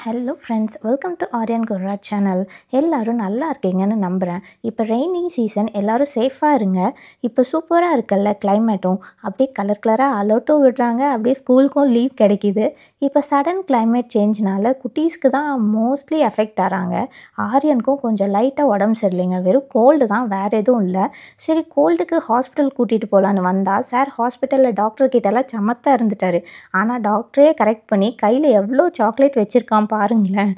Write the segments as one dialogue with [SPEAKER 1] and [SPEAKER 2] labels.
[SPEAKER 1] hello friends welcome to Aryan Gurraj channel எல்லோரும் நல்லா இருக்கீங்கன்னு நம்புகிறேன் இப்போ ரெய்னி சீசன் எல்லோரும் சேஃபாக இருங்க இப்போ சூப்பராக இருக்குல்ல கிளைமேட்டும் அப்படியே கலர் கலராக அலர்ட்டும் விடுறாங்க அப்படியே ஸ்கூலுக்கும் லீவ் கிடைக்கிது இப்போ சடன் கிளைமேட் சேஞ்ச்னால குட்டீஸ்க்கு தான் மோஸ்ட்லி எஃபெக்ட் ஆகிறாங்க ஆரியனுக்கும் கொஞ்சம் லைட்டாக உடம்பு சரியில்லைங்க வெறும் கோல்டு தான் வேறு எதுவும் இல்லை சரி கோல்டுக்கு ஹாஸ்பிட்டல் கூட்டிகிட்டு போகலான்னு வந்தால் சார் ஹாஸ்பிட்டலில் டாக்டர் கிட்டலாம் சமத்தாக இருந்துட்டார் ஆனால் டாக்டரே கரெக்ட் பண்ணி கையில் எவ்வளோ சாக்லேட் வச்சுருக்கான் பாருங்களேன்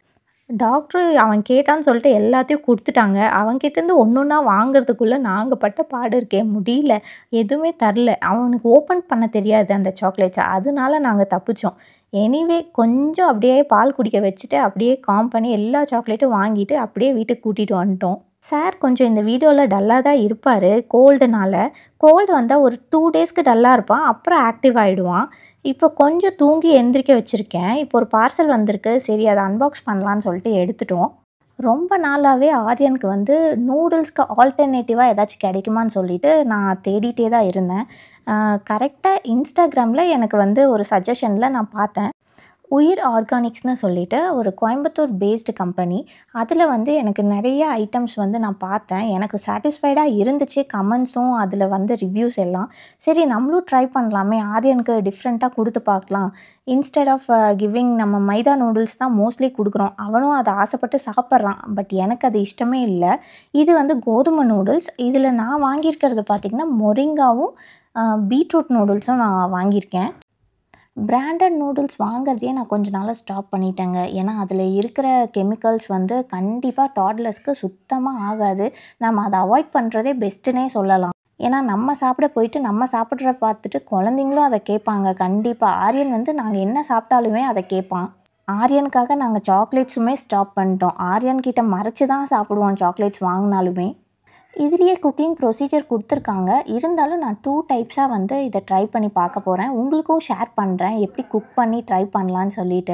[SPEAKER 1] டாக்டர் அவன் கேட்டான்னு சொல்லிட்டு எல்லாத்தையும் கொடுத்துட்டாங்க அவன்கிட்டேருந்து ஒன்று ஒன்றா வாங்குறதுக்குள்ளே நாங்கள் பட்ட பாடு இருக்கே முடியல எதுவுமே தரல அவனுக்கு ஓப்பன் பண்ண தெரியாது அந்த சாக்லேட்ஸை அதனால நாங்கள் தப்பிச்சோம் எனிவே கொஞ்சம் அப்படியே பால் குடிக்க வச்சுட்டு அப்படியே காம் பண்ணி எல்லா சாக்லேட்டும் வாங்கிட்டு அப்படியே வீட்டுக்கு கூட்டிகிட்டு வந்துட்டோம் சார் கொஞ்சம் இந்த வீடியோவில் டல்லாக தான் இருப்பார் கோல்டுனால கோல்டு வந்தால் ஒரு டூ டேஸ்க்கு டல்லாக இருப்பான் அப்புறம் ஆக்டிவ் ஆகிடுவான் இப்போ கொஞ்சம் தூங்கி எந்திரிக்க வச்சுருக்கேன் இப்போ ஒரு பார்சல் வந்திருக்கு சரி அதை அன்பாக்ஸ் பண்ணலான்னு சொல்லிட்டு எடுத்துட்டோம் ரொம்ப நாளாகவே ஆரியனுக்கு வந்து நூடுல்ஸ்க்கு ஆல்டர்னேட்டிவாக ஏதாச்சும் கிடைக்குமான்னு சொல்லிட்டு நான் தேடிட்டே தான் இருந்தேன் கரெக்டாக இன்ஸ்டாகிராமில் எனக்கு வந்து ஒரு சஜஷனில் நான் பார்த்தேன் உயிர் ஆர்கானிக்ஸ்னு சொல்லிட்டு ஒரு கோயம்புத்தூர் பேஸ்டு கம்பெனி அதில் வந்து எனக்கு நிறைய ஐட்டம்ஸ் வந்து நான் பார்த்தேன் எனக்கு சாட்டிஸ்ஃபைடாக இருந்துச்சு கமெண்ட்ஸும் அதில் வந்து ரிவ்யூஸ் எல்லாம் சரி நம்மளும் ட்ரை பண்ணலாமே ஆரியனுக்கு டிஃப்ரெண்ட்டாக கொடுத்து பார்க்கலாம் இன்ஸ்டெட் ஆஃப் கிவிங் நம்ம மைதா நூடுல்ஸ் தான் மோஸ்ட்லி கொடுக்குறோம் அவனும் அதை ஆசைப்பட்டு சாப்பிட்றான் பட் எனக்கு அது இஷ்டமே இல்லை இது வந்து கோதுமை நூடுல்ஸ் இதில் நான் வாங்கியிருக்கிறது பார்த்திங்கன்னா மொரிங்காவும் பீட்ரூட் நூடுல்ஸும் நான் வாங்கியிருக்கேன் பிராண்டட் நூடுல்ஸ் வாங்குறதையே நான் கொஞ்ச நாளாக ஸ்டாப் பண்ணிட்டேங்க ஏன்னா அதில் இருக்கிற கெமிக்கல்ஸ் வந்து கண்டிப்பாக டாட்லர்ஸ்க்கு சுத்தமாக ஆகாது நம்ம அதை அவாய்ட் பண்ணுறதே பெஸ்ட்டுன்னே சொல்லலாம் ஏன்னா நம்ம சாப்பிட போயிட்டு நம்ம சாப்பிட்ற பார்த்துட்டு குழந்தைங்களும் அதை கேட்பாங்க கண்டிப்பாக ஆரியன் வந்து நாங்கள் என்ன சாப்பிட்டாலுமே அதை கேட்பான் ஆரியனுக்காக நாங்கள் சாக்லேட்ஸுமே ஸ்டாப் பண்ணிட்டோம் ஆரியன் கிட்ட மறைச்சி தான் சாப்பிடுவோம் சாக்லேட்ஸ் வாங்கினாலுமே இதுலேயே குக்கிங் ப்ரொசீஜர் கொடுத்துருக்காங்க இருந்தாலும் நான் டூ டைப்ஸாக வந்து இதை ட்ரை பண்ணி பார்க்க போகிறேன் உங்களுக்கும் ஷேர் பண்ணுறேன் எப்படி குக் பண்ணி ட்ரை பண்ணலான்னு சொல்லிட்டு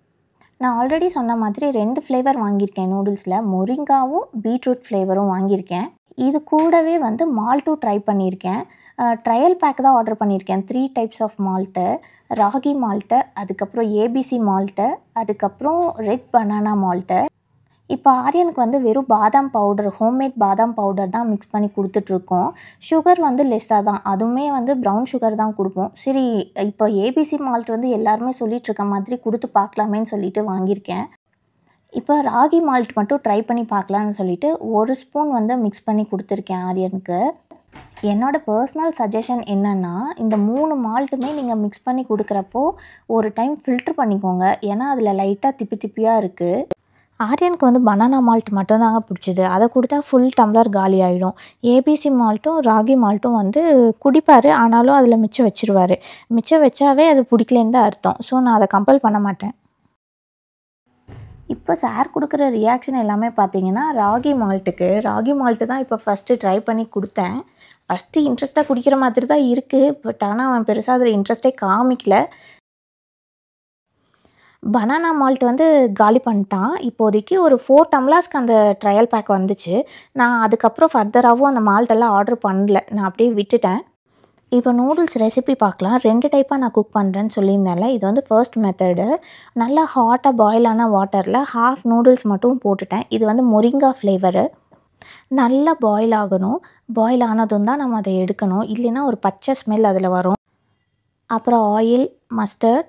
[SPEAKER 1] நான் ஆல்ரெடி சொன்ன மாதிரி ரெண்டு ஃப்ளேவர் வாங்கியிருக்கேன் நூடுல்ஸில் மொரிங்காவும் பீட்ரூட் ஃப்ளேவரும் வாங்கியிருக்கேன் இது கூடவே வந்து மால்ட்டும் ட்ரை பண்ணியிருக்கேன் ட்ரையல் பேக் தான் ஆர்டர் பண்ணியிருக்கேன் three types of malt ragi malt அதுக்கப்புறம் ஏபிசி மால்ட்டு அதுக்கப்புறம் ரெட் பனானா மால்ட்டு இப்போ ஆரியனுக்கு வந்து வெறும் பாதாம் பவுடர் ஹோம்மேட் பாதாம் பவுடர் தான் மிக்ஸ் பண்ணி கொடுத்துட்ருக்கோம் சுகர் வந்து லெஸ்ஸாக தான் அதுவுமே வந்து ப்ரௌன் சுகர் தான் கொடுப்போம் சரி இப்போ ஏபிசி மால்ட் வந்து எல்லாருமே சொல்லிகிட்ருக்க மாதிரி கொடுத்து பார்க்கலாமேன்னு சொல்லிட்டு வாங்கியிருக்கேன் இப்போ ராகி மால்ட் மட்டும் ட்ரை பண்ணி பார்க்கலான்னு சொல்லிட்டு ஒரு ஸ்பூன் வந்து மிக்ஸ் பண்ணி கொடுத்துருக்கேன் ஆரியனுக்கு என்னோடய பர்சனல் சஜஷன் என்னென்னா இந்த மூணு மால்ட்டுமே நீங்கள் மிக்ஸ் பண்ணி கொடுக்குறப்போ ஒரு டைம் ஃபில்ட்ரு பண்ணிக்கோங்க ஏன்னா அதில் லைட்டாக திப்பி திப்பியாக இருக்குது ஆரியனுக்கு வந்து பனானா மால்ட் மட்டும்தாங்க பிடிச்சிது அதை கொடுத்தா ஃபுல் டம்ளர் காலி ஆகிடும் ஏபிசி மால்ட்டும் ராகி மால்ட்டும் வந்து குடிப்பார் ஆனாலும் அதில் மிச்சம் வச்சுருவார் மிச்சம் வச்சாவே அது பிடிக்கலேன்னு தான் அர்த்தம் ஸோ நான் அதை கம்பல் பண்ண மாட்டேன் இப்போ சார் கொடுக்குற ரியாக்ஷன் எல்லாமே பார்த்தீங்கன்னா ராகி மால்ட்டுக்கு ராகி மால்ட்டு தான் இப்போ ஃபஸ்ட்டு ட்ரை பண்ணி கொடுத்தேன் ஃபஸ்ட்டு இன்ட்ரெஸ்ட்டாக குடிக்கிற மாதிரி தான் இருக்குது பட் ஆனால் அவன் பெருசாக அதில் இன்ட்ரெஸ்ட்டே காமிக்கல பனானா மால்ட் வந்து காலி பண்ணிட்டான் இப்போதைக்கு ஒரு ஃபோர் டம்ளாஸ்க்கு அந்த ட்ரையல் பேக் வந்துச்சு நான் அதுக்கப்புறம் ஃபர்தராகவும் அந்த மால்ட்டெல்லாம் ஆர்டர் பண்ணல நான் அப்படியே விட்டுட்டேன் இப்போ நூடுல்ஸ் ரெசிபி பார்க்கலாம் ரெண்டு டைப்பாக நான் குக் பண்ணுறேன்னு சொல்லியிருந்தேன்ல இது வந்து ஃபர்ஸ்ட் மெத்தடு நல்லா ஹாட்டாக பாயிலான வாட்டரில் ஹாஃப் நூடுல்ஸ் மட்டும் போட்டுட்டேன் இது வந்து மொரிங்கா ஃப்ளேவரு நல்லா பாயில் ஆகணும் பாயில் ஆனதும் தான் நம்ம அதை எடுக்கணும் இல்லைன்னா ஒரு பச்சை ஸ்மெல் அதில் வரும் அப்புறம் ஆயில் மஸ்டர்ட்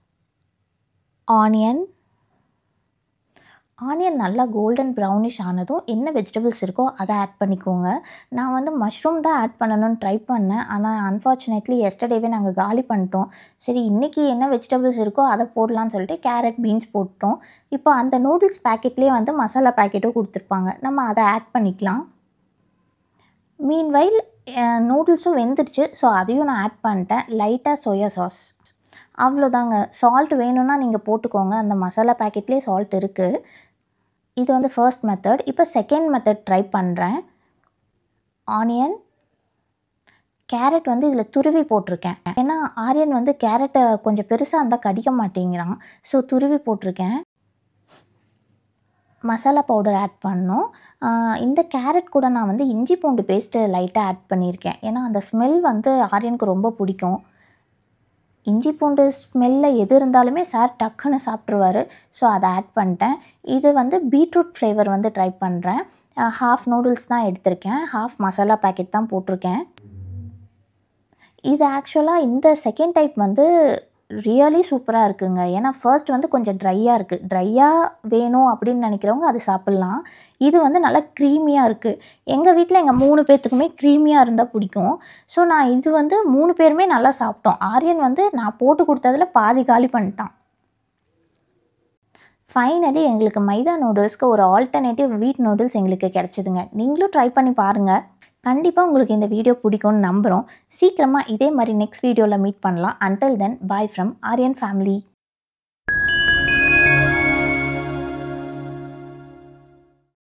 [SPEAKER 1] ஆனியன் ஆனியன் நல்லா கோல்டன் ப்ரௌனிஷ் ஆனதும் என்ன வெஜிடபிள்ஸ் இருக்கோ அதை ஆட் பண்ணிக்கோங்க நான் வந்து மஷ்ரூம் தான் ஆட் பண்ணணும்னு ட்ரை பண்ணேன் ஆனால் அன்ஃபார்ச்சுனேட்லி எஸ்டர்டேவே நாங்கள் காலி பண்ணிட்டோம் சரி இன்றைக்கி என்ன வெஜிடபிள்ஸ் இருக்கோ அதை போடலான்னு சொல்லிட்டு கேரட் பீன்ஸ் போட்டோம் இப்போ அந்த நூடுல்ஸ் பேக்கெட்லேயே வந்து மசாலா பேக்கெட்டும் கொடுத்துருப்பாங்க நம்ம அதை ஆட் பண்ணிக்கலாம் மீன்வைல் நூடுல்ஸும் வெந்துடுச்சு ஸோ அதையும் நான் ஆட் பண்ணிட்டேன் லைட்டாக சோயா சாஸ் அவ்வளோதாங்க சால்ட் வேணும்னா நீங்கள் போட்டுக்கோங்க அந்த மசாலா பேக்கெட்லேயே சால்ட் இருக்குது இது வந்து ஃபர்ஸ்ட் மெத்தட் இப்போ செகண்ட் மெத்தட் ட்ரை பண்ணுறேன் ஆனியன் கேரட் வந்து இதில் துருவி போட்டிருக்கேன் ஏன்னா ஆரியன் வந்து கேரட்டை கொஞ்சம் பெருசாக இருந்தால் கடிக்க மாட்டேங்கிறான் ஸோ துருவி போட்டிருக்கேன் மசாலா பவுடர் ஆட் பண்ணோம் இந்த கேரட் கூட நான் வந்து இஞ்சி பூண்டு பேஸ்ட்டு லைட்டாக ஆட் பண்ணியிருக்கேன் ஏன்னா அந்த ஸ்மெல் வந்து ஆரியனுக்கு ரொம்ப பிடிக்கும் இஞ்சி பூண்டு ஸ்மெல்லில் எது இருந்தாலுமே சார் டக்குன்னு சாப்பிட்ருவாரு ஸோ அதை ஆட் பண்ணிட்டேன் இது வந்து பீட்ரூட் ஃப்ளேவர் வந்து ட்ரை பண்ணுறேன் ஹாஃப் நூடுல்ஸ் தான் எடுத்திருக்கேன் ஹாஃப் மசாலா பேக்கெட் தான் போட்டிருக்கேன் இது ஆக்சுவலாக இந்த செகண்ட் டைப் வந்து ரியலி சூப்பராக இருக்குங்க ஏன்னா ஃபர்ஸ்ட் வந்து கொஞ்சம் ட்ரையாக இருக்குது ட்ரையாக வேணும் அப்படின்னு நினைக்கிறவங்க அது சாப்பிட்லாம் இது வந்து நல்லா க்ரீமியாக இருக்குது எங்கள் வீட்டில் எங்கள் மூணு பேர்த்துக்குமே க்ரீமியாக இருந்தால் பிடிக்கும் ஸோ நான் இது வந்து மூணு பேருமே நல்லா சாப்பிட்டோம் ஆரியன் வந்து நான் போட்டு கொடுத்ததில் பாதி காலி பண்ணிட்டான் ஃபைனலி எங்களுக்கு மைதா நூடுல்ஸ்க்கு ஒரு ஆல்டர்னேட்டிவ் வீட் நூடுல்ஸ் எங்களுக்கு கிடச்சிதுங்க நீங்களும் ட்ரை பண்ணி பாருங்கள் கண்டிப்பாக உங்களுக்கு இந்த வீடியோ பிடிக்கும்னு நம்புகிறோம் சீக்கிரமாக இதே மாதிரி நெக்ஸ்ட் வீடியோவில் மீட் பண்ணலாம் until then bye from Aryan family